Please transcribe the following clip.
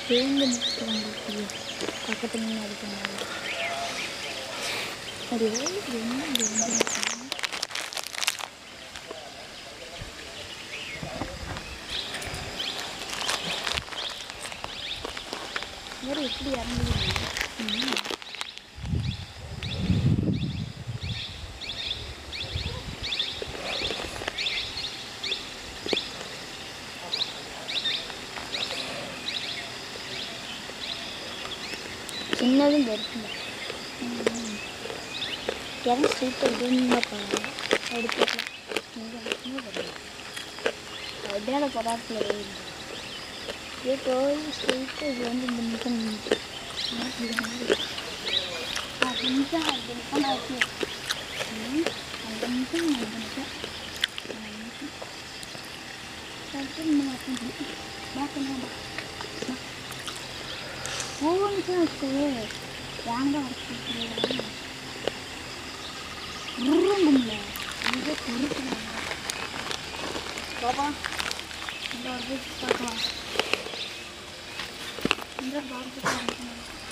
சேர்ந்து நிற்கிறாங்க பக்கத்தில் நின்று அடிக்கிறாங்க அது என்ன என்ன வேறு எப்படி இறங்குது சின்னதும் பெருசும் இறங்கி ஸ்ட்ரீட்டாக இதுன்னு போகிறாங்க எடுத்துக்கலாம் இங்கே மட்டுமே கிடையாது அப்படியே பதார்த்தத்தில் போயிடுது இதே போய் ஸ்ட்ரீட்டாக இது வந்து இந்த நிமிஷம் அஞ்சு நிமிஷம் அஞ்சு நிமிஷம் ஆச்சு ம், அஞ்சு நிமிஷம் அஞ்சு நிமிஷம் அஞ்சு நிமிஷம் அடுத்து இன்னும் மாற்றம் பார்க்கணும் ஒவ்வொன்றுக்கும் வச்சு வாங்க வச்சுருக்குறீங்க உருங்கும்ல இதை பொறுக்கிறாங்க பாப்பா இந்த ஒரு பார்க்கலாம் இந்த பார்த்து